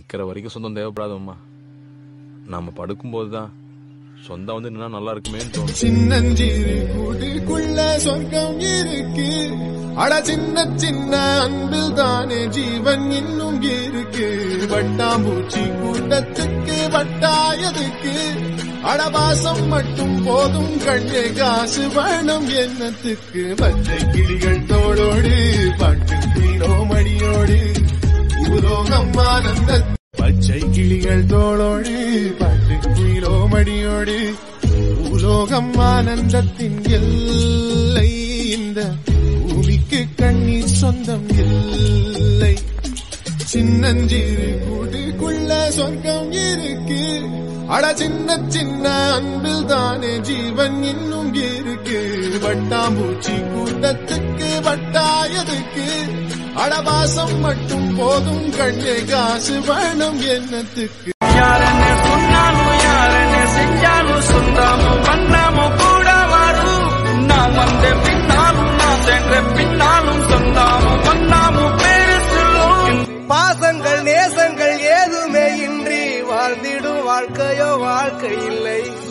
படுக்கிற வரைக்கும் சொந்தம் தேவைப்படாதம்மா நாம படுக்கும்போது தான் சொந்தம் வந்து நின்னா நல்லா இருக்குமேன்னு தோணும் சின்னஞ்சிறு கூட்டுக்குள்ள சொர்க்கம் இருக்கு அட சின்ன சின்ன அன்பில் தானே ஜீவன் இன்னும் இருக்கு வட்டாம்பூச்சி கூட்டத்துக்கு வட்டாயதுக்கு அடவாசம் மட்டும் போதும் கண்ணே காசு வேணும் எண்ணத்துக்கு பச்சை கிளிகள் தோளோடு பாட்டு குயிலோ மடியோடு ஊரோகம் ஆனந்த பச்சை கிளிகள் தோளோடு பாட்டு குயிலோ மடியோடு பூலோகம் ஆனந்தத்தின் எல்லை இந்த பூமிக்கு கண்ணீர் சொந்தம் இல்லை சின்னஞ்சிறு கூட்டுக்குள்ள சொர்க்கம் இருக்கு அட சின்ன சின்ன அன்பில் தானே ஜீவன் இன்னும் இருக்கு வட்டாம்பூச்சி கூட்டத்துக்கு வட்டாயதுக்கு அடவாசம் மட்டும் போதும் கண்ணே காசு வேணும் எண்ணத்துக்கு யாரன்னு சொன்னாலும் யாரன்னு செஞ்சாலும் சொந்தாமும் வண்ணாமும் கூட வரும் நான் வந்த பின்னாலும் நான் சென்ற பின்னாலும் சொந்தாமும் வண்ணாமும் பேரு சொல்லும் பாசங்கள் நேசங்கள் ஏதுமே இன்றி வாழ்ந்திடும் வாழ்க்கையோ வாழ்க்கை இல்லை